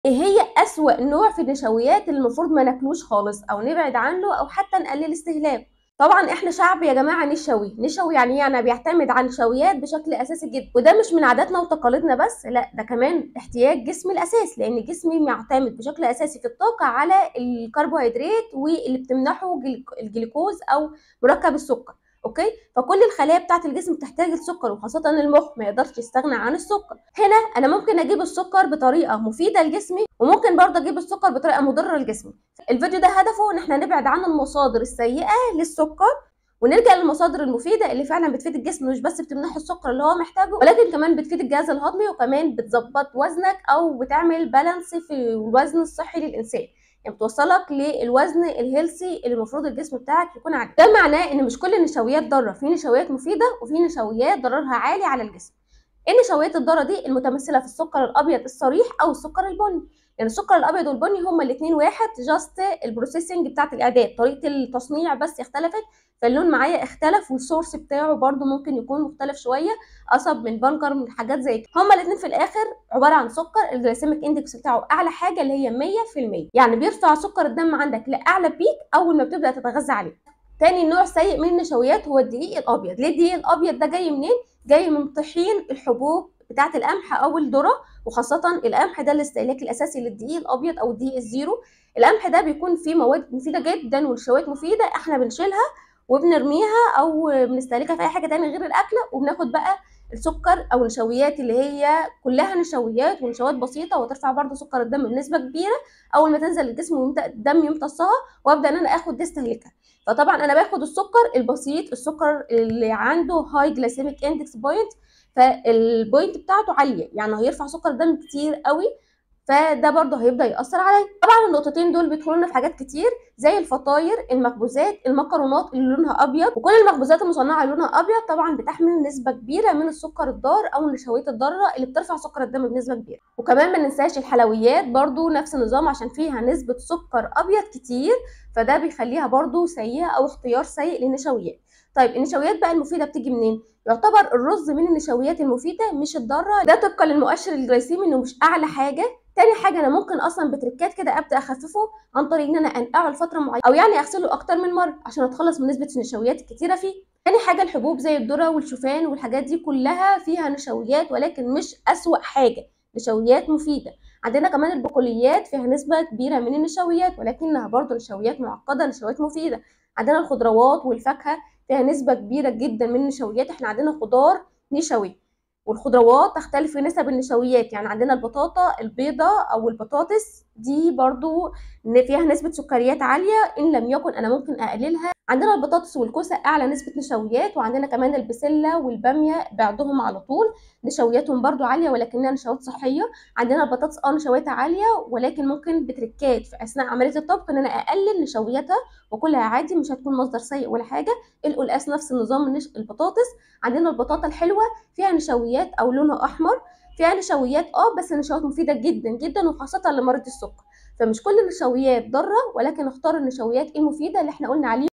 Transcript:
ايه هي اسوأ نوع في النشويات اللي المفروض ما ناكلوش خالص او نبعد عنه او حتى نقلل استهلاكه طبعا احنا شعب يا جماعه نشوي نشوي يعني يعني بيعتمد على النشويات بشكل اساسي جدا وده مش من عاداتنا وتقاليدنا بس لا ده كمان احتياج جسمي الاساسي لان جسمي معتمد بشكل اساسي في الطاقه على الكربوهيدرات واللي بتمنحه الجلوكوز او مركب السكر اوكي فكل الخلايا بتاعه الجسم بتحتاج السكر وخاصه المخ ما يقدرش يستغنى عن السكر هنا انا ممكن اجيب السكر بطريقه مفيده لجسمي وممكن برضه اجيب السكر بطريقه مضره لجسمي الفيديو ده هدفه ان احنا نبعد عن المصادر السيئه للسكر ونرجع للمصادر المفيده اللي فعلا بتفيد الجسم مش بس بتمنحه السكر اللي هو محتاجه ولكن كمان بتفيد الجهاز الهضمي وكمان بتظبط وزنك او بتعمل بالانس في الوزن الصحي للانسان يعني بتوصلك للوزن الهيلثي اللي المفروض الجسم بتاعك يكون عليه ده معناه ان مش كل النشويات ضاره في نشويات مفيده وفي نشويات ضررها عالي على الجسم النشويات الضاره دي المتمثله في السكر الابيض الصريح او السكر البني يعني السكر الابيض والبني هما الاثنين واحد جاست البروسيسنج بتاعت الاعداد طريقه التصنيع بس اختلفت فاللون معايا اختلف والسورس بتاعه برده ممكن يكون مختلف شويه قصب من بنكر من حاجات زي كده هما الاثنين في الاخر عباره عن سكر الجلايسيميك اندكس بتاعه اعلى حاجه اللي هي 100% يعني بيرفع سكر الدم عندك لاعلى بيك اول ما بتبدا تتغذى عليه تاني نوع سيء من النشويات هو الدقيق الابيض ليه الدقيق الابيض ده جاي منين جاي من طحين الحبوب بتاعه القمح او الذره وخاصه القمح ده الاستهلاك الاساسي للدقيق الابيض او الدقيق الزيرو القمح ده بيكون فيه مواد مفيده جدا ونشويات مفيده احنا بنشيلها وبنرميها او بنستهلكها في اي حاجه تانية غير الاكل وبناخد بقى السكر او النشويات اللي هي كلها نشويات ونشويات بسيطه وترفع برضو سكر الدم بنسبه كبيره اول ما تنزل الجسم ويبدا الدم يمتصها وابدا ان انا اخد دي استهلكها فطبعا انا باخد السكر البسيط السكر اللي عنده هاي جلايسيميك اندكس بوينت فالبوينت بتاعته عاليه يعني هيرفع سكر الدم كتير قوي فده برضه هيبدا ياثر عليا طبعا النقطتين دول بيدخلوا لنا في حاجات كتير زي الفطاير المخبوزات المكرونات اللي لونها ابيض وكل المخبوزات المصنعه اللي لونها ابيض طبعا بتحمل نسبه كبيره من السكر الضار او النشويات الضاره اللي بترفع سكر الدم بنسبه كبيره وكمان ما ننساش الحلويات برضه نفس النظام عشان فيها نسبه سكر ابيض كتير فده بيخليها برضه سيئه او اختيار سيء للنشويات طيب النشويات بقى المفيده بتيجي منين يعتبر الرز من النشويات المفيده مش الضاره ده طبقا للمؤشر الجلايسيمي انه مش اعلى حاجه تاني حاجه انا ممكن اصلا بتركات كده ابدا اخففه عن طريق ان انا انقعه لفتره معينه او يعني اغسله اكتر من مره عشان اتخلص من نسبه النشويات الكتيره فيه تاني حاجه الحبوب زي الذره والشوفان والحاجات دي كلها فيها نشويات ولكن مش اسوا حاجه نشويات مفيده عندنا كمان البقوليات فيها نسبه كبيره من النشويات ولكنها برضه نشويات معقده نشويات مفيده عندنا الخضروات والفاكهه فيها نسبه كبيره جدا من النشويات احنا عندنا خضار نشوي والخضروات تختلف في نسب النشويات يعني عندنا البطاطا البيضة او البطاطس دي برضو ان فيها نسبة سكريات عالية ان لم يكن انا ممكن اقللها عندنا البطاطس والكوسة اعلى نسبة نشويات وعندنا كمان البسلة والبامية بعدهم على طول نشوياتهم برضو عالية ولكنها نشويات صحية عندنا البطاطس اه نشوياتها عالية ولكن ممكن بتركات في اثناء عملية الطبخ ان انا اقلل نشوياتها وكلها عادي مش هتكون مصدر سيء ولا حاجة القلقاس نفس النظام البطاطس عندنا البطاطا الحلوة فيها نشويات او لونها احمر فيها نشويات اه بس نشويات مفيده جدا جدا وخاصه لمريض السكر فمش كل النشويات ضاره ولكن اختار النشويات المفيده اللي احنا قلنا عليها